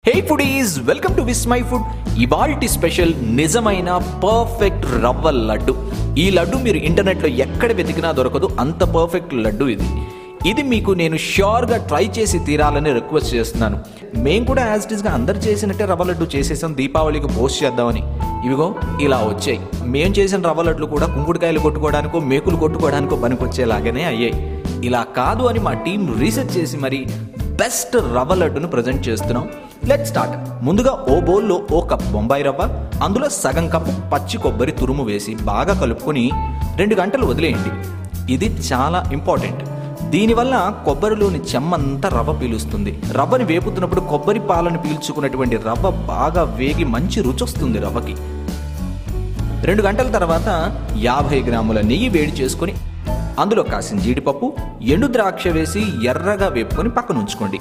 hey foodies welcome to Vismai food ఇవాల్టి special నిజమైన perfect rava laddu ఈ లడ్డు మీరు ఇంటర్నెట్లో ఎక్కడ వెతికినా దొరకదు అంత పర్ఫెక్ట్ లడ్డు ఇది ఇది మీకు నేను ష్యూర్గా ట్రై చేసి తీరాలని రిక్వెస్ట్ చేస్తున్నాను మేము కూడా యాజ్ ఇట్ ఈస్గా అందరు చేసినట్టే రవ్వ లడ్డు చేసేసాం దీపావళికి పోస్ట్ చేద్దామని ఇవిగో ఇలా వచ్చాయి మేము చేసిన రవ్వ లడ్లు కూడా కుంకుడుకాయలు కొట్టుకోవడానికో మేకులు కొట్టుకోవడానికో పనికొచ్చేలాగానే అయ్యాయి ఇలా కాదు అని మా టీం రీసెర్చ్ చేసి మరి బెస్ట్ రవ్వ లడ్డును ప్రజెంట్ చేస్తున్నాం లెట్ స్టార్ట్ ముందుగా ఓ బౌల్లో ఓ కప్ బొంబాయి రవ్వ అందులో సగం కప్పు పచ్చి కొబ్బరి తురుము వేసి బాగా కలుపుకొని రెండు గంటలు వదిలేయండి ఇది చాలా ఇంపార్టెంట్ దీనివల్ల కొబ్బరిలోని చెమ్మంతా రవ్వ పీలుస్తుంది రవ్వని వేపుతున్నప్పుడు కొబ్బరి పాలను పీల్చుకున్నటువంటి రవ్వ బాగా వేగి మంచి రుచి వస్తుంది రవ్వకి రెండు గంటల తర్వాత యాభై గ్రాముల నెయ్యి వేడి చేసుకొని అందులో కాసిన జీడిపప్పు ఎండు ద్రాక్ష వేసి ఎర్రగా వేపుకొని పక్కన ఉంచుకోండి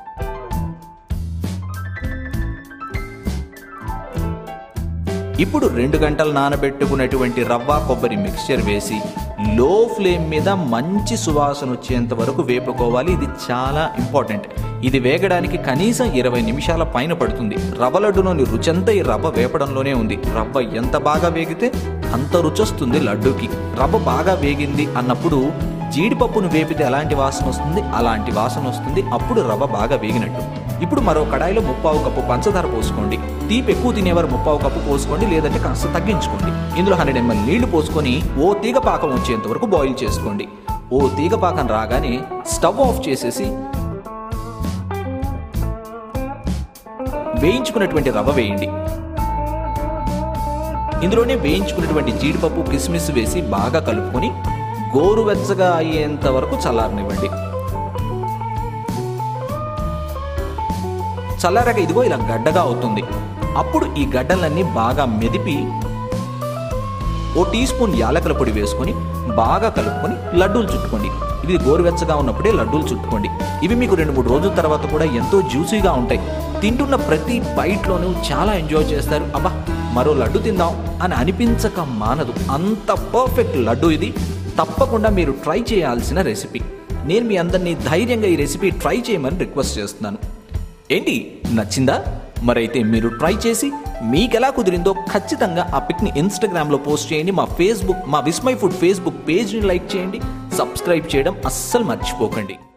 ఇప్పుడు రెండు గంటలు నానబెట్టుకున్నటువంటి రవ్వ కొబ్బరి మిక్స్చర్ వేసి లో ఫ్లేమ్ మీద మంచి సువాసన వచ్చేంత వరకు వేపుకోవాలి ఇది చాలా ఇంపార్టెంట్ ఇది వేగడానికి కనీసం ఇరవై నిమిషాల పైన పడుతుంది రవ్వ లడ్డులోని రుచంతా ఈ రవ్వ వేపడంలోనే ఉంది రవ్వ ఎంత బాగా వేగితే అంత రుచి వస్తుంది లడ్డూకి రవ్వ బాగా వేగింది అన్నప్పుడు జీడిపప్పును వేపితే ఎలాంటి వాసన వస్తుంది అలాంటి వాసన వస్తుంది అప్పుడు రవ్వ బాగా వేగినట్టు ఇప్పుడు మరో కడాయిలో ముప్పావు కప్పు పంచదార పోసుకోండి తీపి ఎక్కువ తినేవారు ముప్పావు కప్పు పోసుకోండి లేదంటే కాస్త తగ్గించుకోండి ఇందులో హండ్రెడ్ ఎంఎల్ నీళ్లు పోసుకొని ఓ తీగ పాకం వచ్చేంత వరకు బాయిల్ చేసుకోండి ఓ తీగ పాకం రాగానే స్టవ్ ఆఫ్ చేసేసి వేయించుకున్నటువంటి రవ్వ వేయండి ఇందులోనే వేయించుకున్నటువంటి జీడిపప్పు కిస్మిస్ వేసి బాగా కలుపుకొని గోరువెచ్చగా అయ్యేంత వరకు చల్లారనివ్వండి చల్లారాక ఇదిగో ఇలా గడ్డగా అవుతుంది అప్పుడు ఈ గడ్డలన్నీ బాగా మెదిపి ఓ టీ స్పూన్ యాలకుల పొడి వేసుకొని బాగా కలుపుకొని లడ్డూలు చుట్టుకోండి ఇవి గోరువెచ్చగా ఉన్నప్పుడే లడ్డూలు చుట్టుకోండి ఇవి మీకు రెండు మూడు రోజుల తర్వాత కూడా ఎంతో జ్యూసీగా ఉంటాయి తింటున్న ప్రతి బైట్లోనూ చాలా ఎంజాయ్ చేస్తారు అబ్బా మరో లడ్డు తిందాం అని అనిపించక మానదు అంత పర్ఫెక్ట్ లడ్డు ఇది తప్పకుండా మీరు ట్రై చేయాల్సిన రెసిపీ నేను మీ అందరినీ ధైర్యంగా ఈ రెసిపీ ట్రై చేయమని రిక్వెస్ట్ చేస్తున్నాను ఏంటి నచ్చిందా మరైతే మీరు ట్రై చేసి మీకు ఎలా కుదిరిందో ఖచ్చితంగా ఆ పిక్ని ఇన్స్టాగ్రామ్లో పోస్ట్ చేయండి మా ఫేస్బుక్ మా విస్మై ఫుడ్ ఫేస్బుక్ పేజ్ని లైక్ చేయండి సబ్స్క్రైబ్ చేయడం అస్సలు మర్చిపోకండి